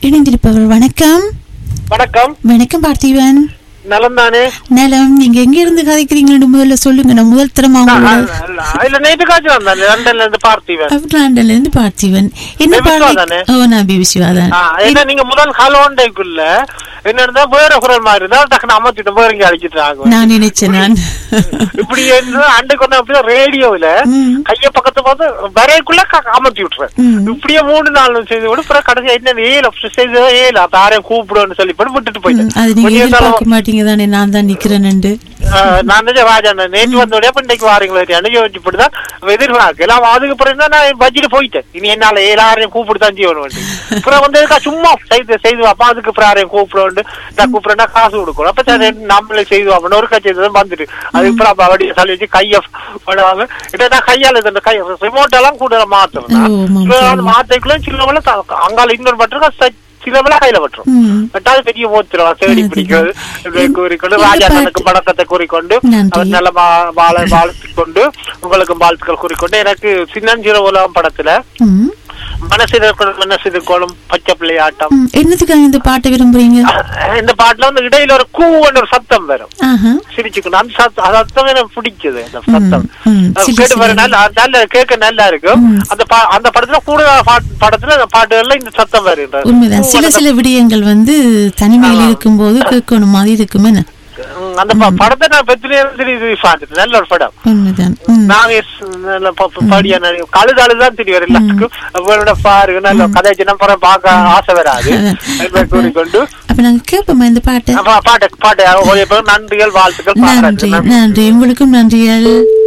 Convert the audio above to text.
இணைந்திருப்பவர் வணக்கம் வணக்கம் வணக்கம் பார்த்திபன் நலம் தானே நலம் நீங்க எங்க இருந்து கதைக்கிறீங்கன்னு முதல்ல சொல்லுங்க நான் முதல் தரமா உங்களோட இல்ல நேற்று காட்சி வந்தேன் லண்டன்ல இருந்து பார்த்திவன் அப்லாண்டில இருந்து பார்த்திபன் என்ன பிபிசிவா பாடல் தானே? ஓ நான் பிபிசிவா தான் ஆ, ஏன்னா நீங்க முதல் ஹலோண்டைக்குள்ள என்ன இருந்தா வேற குரல் மாதிரி இருந்தா டக்குனு அமர்த்திட்டு வேற இங்க அடிச்சிட்டாங்க நான் நினைச்சேன் நான் இப்படி என்ன அண்டை கொண்டு அப்படியே ரேடியோல ம். கைய பக்கத்து பார்த்து வரைக்குள்ள க- அமர்த்தி விட்டுறேன் ம். இப்படியே மூணு நாள் செய்து விட பிறகு கடைசி என்ன ஏல செய்து ஏல அப்ப யாரையும் கூப்பிடுன்னு சொல்லி போட்டு விட்டுட்டு ம், போயிட்டேன் அது நீங்க கொஞ்ச நேரம் எதிர்பார்க்க மாட்டீங்க தானே நான் தான் நிக்கிறேன்னு ஆஹ் நான் தான் ராஜா நான் நேற்று வந்தோடய அப்ப இன்னைக்கு வாரீங்களா அனுஜி இப்படிதான் எதிர்பார்க்க நான் அதுக்கு பிறகு தான் நான் பட்ஜெட் போயிட்டேன் இனி என்னால எல்லாரையும் கூப்பிட்டு தான் செய்யணும் வேண்டி அப்புறம் வந்து இருக்கா சும்மா செய்து செய்து அப்பா அதுக்கு அப்புறம் யாரையும் கூப்பிட நான் கூப்பிடுறேன்னா காசு கொடுக்கணும் அப்ப சரி நம்மளே செய்து அப்ப ஒரு கட்சி வந்துட்டு அதுக்கு அப்புறம் அப்ப அப்படியே சொல்லி வச்சு கைய படாம இதான் கையால இந்த கை ரிமோட் எல்லாம் கூட மாத்தணும் ஓ, ஆமாம், மாத்தைக்குள்ள சின்னவள அங்கால இன்னொரு பட்டு சிலவள கையில பட்டுரும் ம். பட்டாது பெரிய போத்திரம் தேடி பிடிக்கிறது இப்படி கூறிக்கொண்டு இந்த ராஜா பாட்டு- தனக்கு பழக்கத்தை கூறிக்கொண்டு நன்றி. அவர் நல்ல வா- வாழ வாழ்த்துக் கொண்டு உங்களுக்கும் வாழ்த்துக்கள் கூறிக்கொண்டு எனக்கு சின்னஞ்சிற உலகம் படத்துல ம். மனசிதற்கொள்ளும் மனசிதற்கொள்ளும் பச்சை பிள்ளையாட்டம் ம். என்னத்துக்காக இந்த பாட்டை விரும்புறீங்க இந்த பாட்டுல வந்து இடையில ஒரு கூவன்னு ஒரு சத்தம் வரும் ஆஹா சிரிச்சுக்கணும் அந்த சத்தம் அந்த சத்தம் எனக்கு பிடிச்சது அந்த சத்தம் ம். அது சிலு கேட்டு பாரு சிலுன்னு. நல்லா நல்ல கேட்க நல்லா இருக்கும் ம். அந்த பா- அந்த படத்துல கூட படத்துல அந்த பாட்டுகள்ல இந்த சத்தம் வருகின்றது உண்மைதான் சில கூவன்னு சில விடயங்கள் வந்து தனிமையில் இருக்கும்போது கேட்கணும் மாதிரி இருக்குமே ம், அந்த ப- படத்தை நான் பெத்திலேயே சரி பார்த்துட்டேன் நல்ல ஒரு படம் உண்மைதான் ம். நாங்க ஸ்- நல்ல ப- ப- படியா நடி- கழுது அழுதுதான் தெரியும் வேற எல்லாத்துக்கும் அவரோட பாரு நல்ல கதை சின்ன படம் பார்க்க ஆசை வராது அதான். அதுமாதிரி கூறிக்கொண்டு அப்ப நாங்க கேட்போமா இந்த பாட்டை அப்ப பாட்டு பாட்டு ஒரு பேர் நன்றிகள் வாழ்த்துக்கள் நன்றி பாராட்டுகள். நன்றி உங்களுக்கும் நன்றிகள்